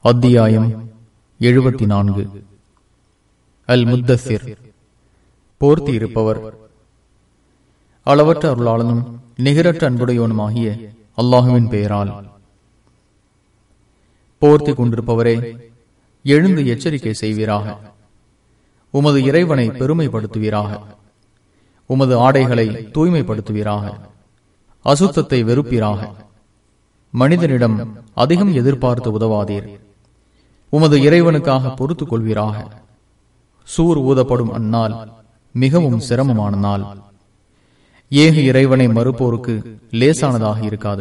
அத்தியாயம் எழுபத்தி நான்கு அல் முத்தசிர் போர்த்தி இருப்பவர் அளவற்ற அருளாளனும் நிகரற்ற அன்புடையவனுமாகிய அல்லாஹுவின் பெயரால் போர்த்தி கொண்டிருப்பவரே எழுந்து எச்சரிக்கை செய்வீராக உமது இறைவனை பெருமைப்படுத்துவீராக உமது ஆடைகளை தூய்மைப்படுத்துவீராக அசுத்தத்தை வெறுப்பீராக மனிதனிடம் அதிகம் எதிர்பார்த்து உதவாதீர் உமது இறைவனுக்காக பொறுத்துக் கொள்வீராக சூர் ஊதப்படும் அந்நாள் மிகவும் சிரமமான நாள் ஏக இறைவனை மறுப்போருக்கு லேசானதாக இருக்காது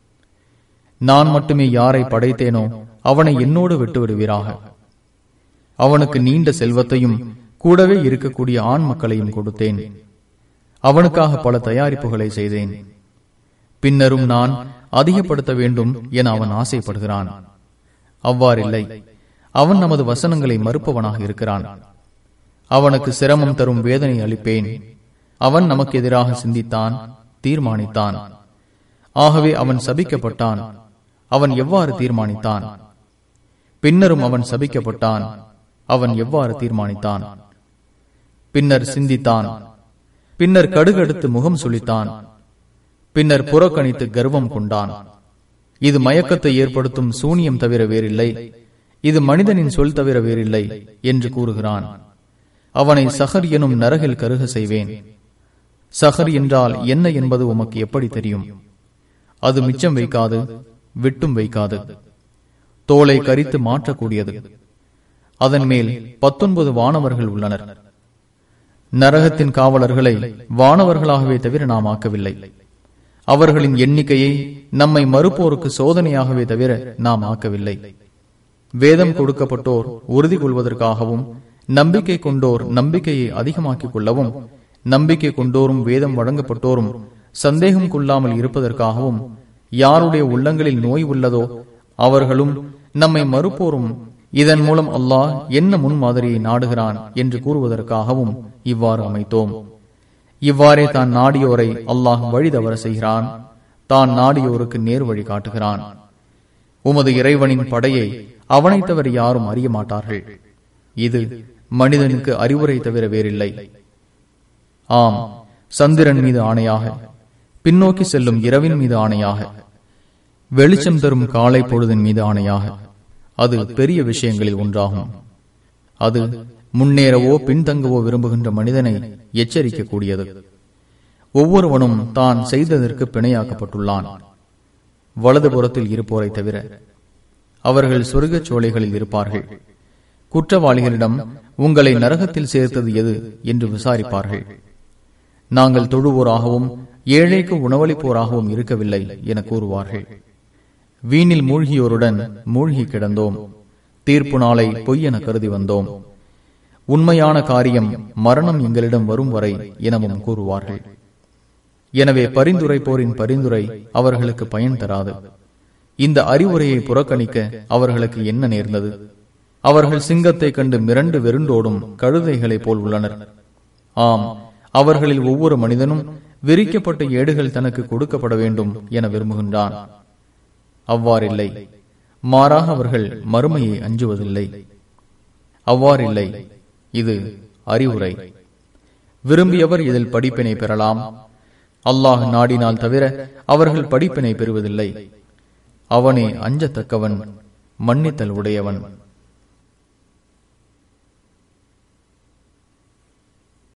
நான் மட்டுமே யாரை படைத்தேனோ அவனை என்னோடு விட்டு விடுவீராக அவனுக்கு நீண்ட செல்வத்தையும் கூடவே இருக்கக்கூடிய ஆண் மக்களையும் கொடுத்தேன் அவனுக்காக பல தயாரிப்புகளை செய்தேன் பின்னரும் நான் அதிகப்படுத்த வேண்டும் என அவன் ஆசைப்படுகிறான் அவ்வாறில்லை அவன் நமது வசனங்களை மறுப்பவனாக இருக்கிறான் அவனுக்கு சிரமம் தரும் வேதனை அளிப்பேன் அவன் நமக்கு எதிராக சிந்தித்தான் தீர்மானித்தான் ஆகவே அவன் சபிக்கப்பட்டான் அவன் எவ்வாறு தீர்மானித்தான் பின்னரும் அவன் சபிக்கப்பட்டான் அவன் எவ்வாறு தீர்மானித்தான் பின்னர் சிந்தித்தான் பின்னர் கடுகடுத்து முகம் சுளித்தான் பின்னர் புறக்கணித்து கர்வம் கொண்டான் இது மயக்கத்தை ஏற்படுத்தும் சூனியம் தவிர வேறில்லை இது மனிதனின் சொல் தவிர வேறில்லை என்று கூறுகிறான் அவனை சஹர் எனும் நரகில் கருக செய்வேன் சஹர் என்றால் என்ன என்பது உமக்கு எப்படி தெரியும் அது மிச்சம் வைக்காது விட்டும் வைக்காது தோலை கரித்து மாற்றக்கூடியது அதன் மேல் பத்தொன்பது வானவர்கள் உள்ளனர் நரகத்தின் காவலர்களை வானவர்களாகவே தவிர நாம் ஆக்கவில்லை அவர்களின் எண்ணிக்கையை நம்மை மறுப்போருக்கு சோதனையாகவே தவிர நாம் ஆக்கவில்லை வேதம் கொடுக்கப்பட்டோர் உறுதி கொள்வதற்காகவும் நம்பிக்கை கொண்டோர் நம்பிக்கையை அதிகமாக்கிக் கொள்ளவும் நம்பிக்கை கொண்டோரும் வேதம் வழங்கப்பட்டோரும் சந்தேகம் கொள்ளாமல் இருப்பதற்காகவும் யாருடைய உள்ளங்களில் நோய் உள்ளதோ அவர்களும் நம்மை மறுப்போரும் இதன் மூலம் அல்லாஹ் என்ன முன்மாதிரியை நாடுகிறான் என்று கூறுவதற்காகவும் இவ்வாறு அமைத்தோம் இவ்வாறே தான் நாடியோரை அல்லாஹ் வழி தவற செய்கிறான் தான் நாடியோருக்கு நேர் வழி காட்டுகிறான் உமது இறைவனின் படையை அவனை தவிர யாரும் அறிய மாட்டார்கள் இது மனிதனுக்கு அறிவுரை தவிர வேறில்லை ஆம் சந்திரன் மீது ஆணையாக பின்னோக்கி செல்லும் இரவின் மீது ஆணையாக வெளிச்சம் தரும் காலை பொழுதின் மீது ஆணையாக அது பெரிய விஷயங்களில் ஒன்றாகும் அது முன்னேறவோ பின்தங்கவோ விரும்புகின்ற மனிதனை எச்சரிக்கக்கூடியது ஒவ்வொருவனும் தான் செய்ததற்கு பிணையாக்கப்பட்டுள்ளான் வலதுபுறத்தில் இருப்போரை தவிர அவர்கள் சொர்க்கச் சோலைகளில் இருப்பார்கள் குற்றவாளிகளிடம் உங்களை நரகத்தில் சேர்த்தது எது என்று விசாரிப்பார்கள் நாங்கள் தொழுவோராகவும் ஏழைக்கு உணவளிப்போராகவும் இருக்கவில்லை என கூறுவார்கள் வீணில் மூழ்கியோருடன் மூழ்கி கிடந்தோம் தீர்ப்பு நாளை பொய் என கருதி வந்தோம் உண்மையான காரியம் மரணம் எங்களிடம் வரும் வரை எனவும் கூறுவார்கள் எனவே பரிந்துரைப்போரின் பரிந்துரை அவர்களுக்கு பயன் தராது இந்த அறிவுரையை புறக்கணிக்க அவர்களுக்கு என்ன நேர்ந்தது அவர்கள் சிங்கத்தை கண்டு மிரண்டு வெருண்டோடும் கழுதைகளைப் போல் உள்ளனர் ஆம் அவர்களில் ஒவ்வொரு மனிதனும் விரிக்கப்பட்ட ஏடுகள் தனக்கு கொடுக்கப்பட வேண்டும் என விரும்புகின்றான் அவ்வாறில்லை மாறாக அவர்கள் மறுமையை அஞ்சுவதில்லை அவ்வாறில்லை இது அறிவுரை விரும்பியவர் இதில் படிப்பினை பெறலாம் அல்லாஹ் நாடினால் தவிர அவர்கள் படிப்பினை பெறுவதில்லை அவனே அஞ்சத்தக்கவன் மன்னித்தல் உடையவன்